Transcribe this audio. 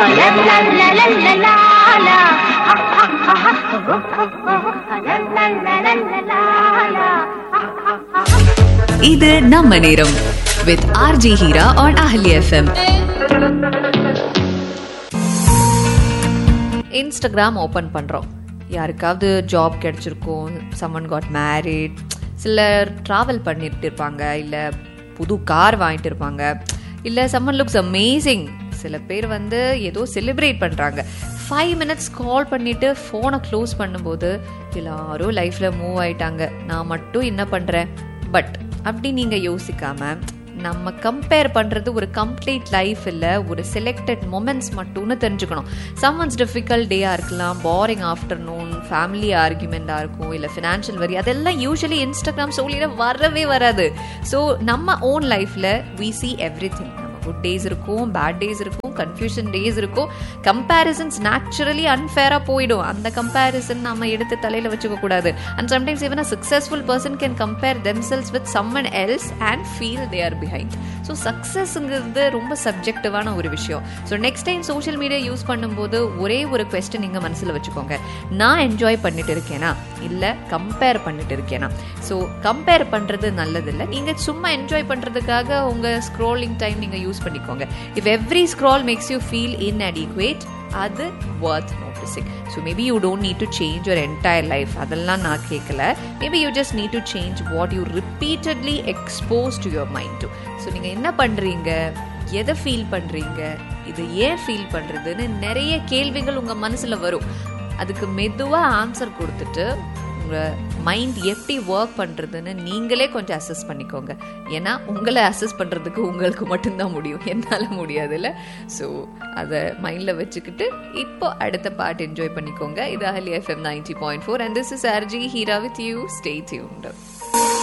la la la la la la la. Ha ha ha ha. La la la la la la la. இது நம்ம நேரம் with RJ Heera on Ahali FM Instagram open பண்ணுறோம் யாருக்காவது job கிடைச்சிருக்கும் someone got married சிலர் travel பண்ணிட்டு இருப்பாங்க இல்லை புது கார் வாங்கிட்டு இருப்பாங்க இல்லை சம்மன் லுக்ஸ் அமேசிங் சில பேர் வந்து ஏதோ செலிப்ரேட் பண்ணுறாங்க ஃபைவ் மினிட்ஸ் கால் பண்ணிட்டு ஃபோனை க்ளோஸ் பண்ணும்போது எல்லாரும் லைஃப்பில் மூவ் ஆயிட்டாங்க நான் மட்டும் என்ன பண்ணுறேன் பட் அப்படி நீங்கள் யோசிக்காம நம்ம கம்பேர் பண்ணுறது ஒரு கம்ப்ளீட் லைஃப் இல்லை ஒரு செலக்டட் மொமெண்ட்ஸ் மட்டும்னு தெரிஞ்சுக்கணும் சம்மன்ஸ் டிஃபிகல்ட் டேயாக இருக்கலாம் பாரிங் ஆஃப்டர்நூன் ஃபேமிலி ஆர்குமெண்ட்டாக இருக்கும் இல்லை ஃபினான்ஷியல் வரி அதெல்லாம் யூஸ்வலி இன்ஸ்டாகிராம் ஸ்டோரியில் வரவே வராது ஸோ நம்ம ஓன் லைஃப்பில் வி சி எவ்ரி திங் நம்ம குட் டேஸ் இருக்கும் பேட் டேஸ் இருக்கும் கன்ஃபியூஷன் டேஸ் இருக்கும் கம்பேரிசன்ஸ் நேச்சுரலி அன்ஃபேராக போயிடும் அந்த கம்பேரிசன் நம்ம எடுத்து தலையில் வச்சுக்க கூடாது and sometimes even a successful person can compare themselves with someone else and feel they are behind so சக்ஸஸ்ங்கிறது ரொம்ப சப்ஜெக்டிவான ஒரு விஷயம் so next time social media use பண்ணும்போது ஒரே ஒரு கொஸ்டின் நீங்கள் மனசில் வச்சுக்கோங்க நான் என்ஜாய் பண்ணிட்டு இருக்கேனா இல்லை கம்பேர் பண்ணிட்டு இருக்கேனா ஸோ கம்பேர் பண்ணுறது நல்லதில்லை நீங்கள் சும்மா என்ஜாய் பண்ணுறதுக்காக உங்கள் ஸ்க்ரோலிங் டைம் நீங்கள் யூஸ் பண்ணிக்கோங்க if every scroll makes you feel inadequate அது worth noticing so maybe you don't need to change your entire life அதெல்லாம் நான் கேட்கல maybe you just need to change what you repeatedly expose to your mind to so நீங்கள் என்ன பண்ணுறீங்க எதை feel பண்ணுறீங்க இது ஏன் ஃபீல் பண்ணுறதுன்னு நிறைய கேள்விகள் உங்கள் மனசில் வரும் அதுக்கு மெதுவாக ஆன்சர் கொடுத்துட்டு உங்கள் மைண்ட் எப்படி ஒர்க் பண்ணுறதுன்னு நீங்களே கொஞ்சம் அசஸ் பண்ணிக்கோங்க ஏன்னா உங்களை அசஸ் பண்ணுறதுக்கு உங்களுக்கு மட்டும்தான் முடியும் என்னால் முடியாதுல்ல ஸோ அதை மைண்டில் வச்சுக்கிட்டு இப்போ அடுத்த பாட்டு என்ஜாய் பண்ணிக்கோங்க இது Ahali FM ninety point four and this is RJ Heera with you stay tuned